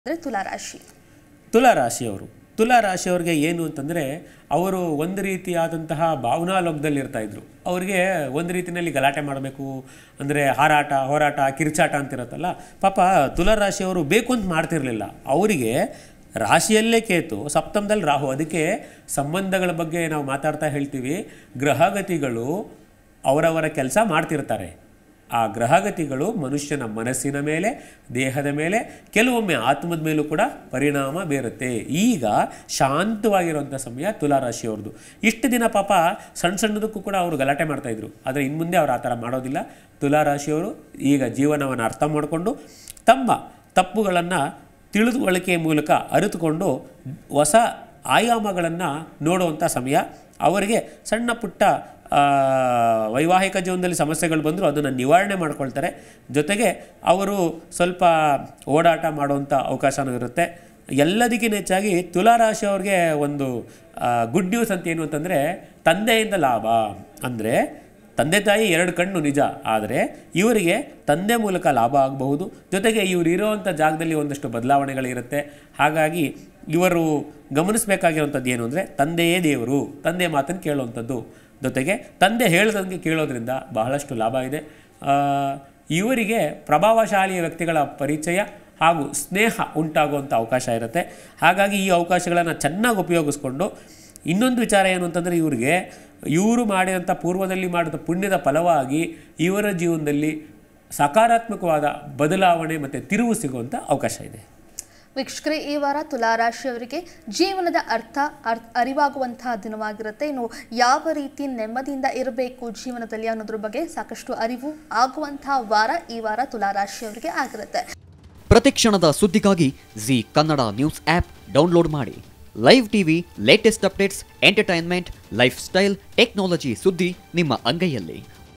ಅಂದರೆ ತುಲಾರಾಶಿ ತುಲಾ ರಾಶಿಯವರು ತುಲಾ ರಾಶಿಯವ್ರಿಗೆ ಏನು ಅಂತಂದರೆ ಅವರು ಒಂದು ರೀತಿಯಾದಂತಹ ಭಾವನಾ ಲೋಕದಲ್ಲಿ ಇರ್ತಾ ಇದ್ರು ಅವರಿಗೆ ಒಂದು ರೀತಿಯಲ್ಲಿ ಗಲಾಟೆ ಮಾಡಬೇಕು ಅಂದರೆ ಹಾರಾಟ ಹೋರಾಟ ಕಿರ್ಚಾಟ ಅಂತಿರುತ್ತಲ್ಲ ಪಾಪ ತುಲಾ ರಾಶಿಯವರು ಬೇಕು ಅಂತ ಮಾಡ್ತಿರ್ಲಿಲ್ಲ ಅವರಿಗೆ ರಾಶಿಯಲ್ಲೇ ಕೇತು ಸಪ್ತಮದಲ್ಲಿ ರಾಹು ಅದಕ್ಕೆ ಸಂಬಂಧಗಳ ಬಗ್ಗೆ ನಾವು ಮಾತಾಡ್ತಾ ಹೇಳ್ತೀವಿ ಗ್ರಹಗತಿಗಳು ಅವರವರ ಕೆಲಸ ಮಾಡ್ತಿರ್ತಾರೆ ಆ ಗ್ರಹಗತಿಗಳು ಮನುಷ್ಯನ ಮನಸ್ಸಿನ ಮೇಲೆ ದೇಹದ ಮೇಲೆ ಕೆಲವೊಮ್ಮೆ ಆತ್ಮದ ಮೇಲೂ ಕೂಡ ಪರಿಣಾಮ ಬೀರುತ್ತೆ ಈಗ ಶಾಂತವಾಗಿರುವಂಥ ಸಮಯ ತುಲಾರಾಶಿಯವ್ರದ್ದು ಇಷ್ಟು ದಿನ ಪಾಪ ಸಣ್ಣ ಸಣ್ಣದಕ್ಕೂ ಕೂಡ ಅವರು ಗಲಾಟೆ ಮಾಡ್ತಾಯಿದ್ರು ಆದರೆ ಇನ್ನು ಮುಂದೆ ಅವ್ರು ಆ ಥರ ಮಾಡೋದಿಲ್ಲ ತುಲಾರಾಶಿಯವರು ಈಗ ಜೀವನವನ್ನು ಅರ್ಥ ಮಾಡಿಕೊಂಡು ತಮ್ಮ ತಪ್ಪುಗಳನ್ನು ತಿಳಿದುಕೊಳ್ಳಿಕೆ ಮೂಲಕ ಅರಿತುಕೊಂಡು ಹೊಸ ಆಯಾಮಗಳನ್ನು ನೋಡುವಂಥ ಸಮಯ ಅವರಿಗೆ ಸಣ್ಣ ಪುಟ್ಟ ಆ, ವೈವಾಹಿಕ ಜೀವನದಲ್ಲಿ ಸಮಸ್ಯೆಗಳು ಬಂದರೂ ಅದನ್ನು ನಿವಾರಣೆ ಮಾಡ್ಕೊಳ್ತಾರೆ ಜೊತೆಗೆ ಅವರು ಸ್ವಲ್ಪ ಓಡಾಟ ಮಾಡುವಂಥ ಅವಕಾಶನೂ ಇರುತ್ತೆ ಎಲ್ಲದಕ್ಕಿಂತ ಹೆಚ್ಚಾಗಿ ತುಲಾರಾಶಿ ಅವ್ರಿಗೆ ಒಂದು ಗುಡ್ ನ್ಯೂಸ್ ಅಂತ ಏನು ಅಂತಂದರೆ ತಂದೆಯಿಂದ ಲಾಭ ಅಂದರೆ ತಂದೆ ತಾಯಿ ಎರಡು ಕಣ್ಣು ನಿಜ ಆದರೆ ಇವರಿಗೆ ತಂದೆ ಮೂಲಕ ಲಾಭ ಆಗಬಹುದು ಜೊತೆಗೆ ಇವರು ಇರುವಂಥ ಜಾಗದಲ್ಲಿ ಒಂದಷ್ಟು ಬದಲಾವಣೆಗಳಿರುತ್ತೆ ಹಾಗಾಗಿ ಇವರು ಗಮನಿಸಬೇಕಾಗಿರುವಂಥದ್ದು ಏನು ಅಂದರೆ ತಂದೆಯೇ ದೇವರು ತಂದೆ ಮಾತನ್ನು ಕೇಳುವಂಥದ್ದು ಜೊತೆಗೆ ತಂದೆ ಹೇಳ್ದಂಗೆ ಕೇಳೋದ್ರಿಂದ ಬಹಳಷ್ಟು ಲಾಭ ಇದೆ ಆ, ಇವರಿಗೆ ಪ್ರಭಾವಶಾಲಿ ವ್ಯಕ್ತಿಗಳ ಪರಿಚಯ ಹಾಗೂ ಸ್ನೇಹ ಉಂಟಾಗುವಂಥ ಅವಕಾಶ ಇರುತ್ತೆ ಹಾಗಾಗಿ ಈ ಅವಕಾಶಗಳನ್ನು ಚೆನ್ನಾಗಿ ಉಪಯೋಗಿಸ್ಕೊಂಡು ಇನ್ನೊಂದು ವಿಚಾರ ಏನು ಅಂತಂದರೆ ಇವರಿಗೆ ಇವರು ಮಾಡಿದಂಥ ಪೂರ್ವದಲ್ಲಿ ಮಾಡಿದ ಪುಣ್ಯದ ಫಲವಾಗಿ ಇವರ ಜೀವನದಲ್ಲಿ ಸಕಾರಾತ್ಮಕವಾದ ಬದಲಾವಣೆ ಮತ್ತು ತಿರುವು ಸಿಗುವಂಥ ಅವಕಾಶ ಇದೆ ವೀಕ್ಷಕರೇ ಈ ವಾರ ತುಲಾರಾಶಿಯವರಿಗೆ ಜೀವನದ ಅರ್ಥ ಅರ್ ಅರಿವಾಗುವಂತಹ ದಿನವಾಗಿರುತ್ತೆ ಇನ್ನು ಯಾವ ರೀತಿ ನೆಮ್ಮದಿಯಿಂದ ಇರಬೇಕು ಜೀವನದಲ್ಲಿ ಅನ್ನೋದ್ರ ಬಗ್ಗೆ ಸಾಕಷ್ಟು ಅರಿವು ಆಗುವಂತಹ ವಾರ ಈ ವಾರ ತುಲಾರಾಶಿಯವರಿಗೆ ಆಗಿರುತ್ತೆ ಪ್ರತಿಕ್ಷಣದ ಸುದ್ದಿಗಾಗಿ Zee Kannada news app download ಮಾಡಿ live TV latest updates entertainment lifestyle technology ಸುದ್ದಿ ನಿಮ್ಮ ಅಂಗೈಯಲ್ಲಿ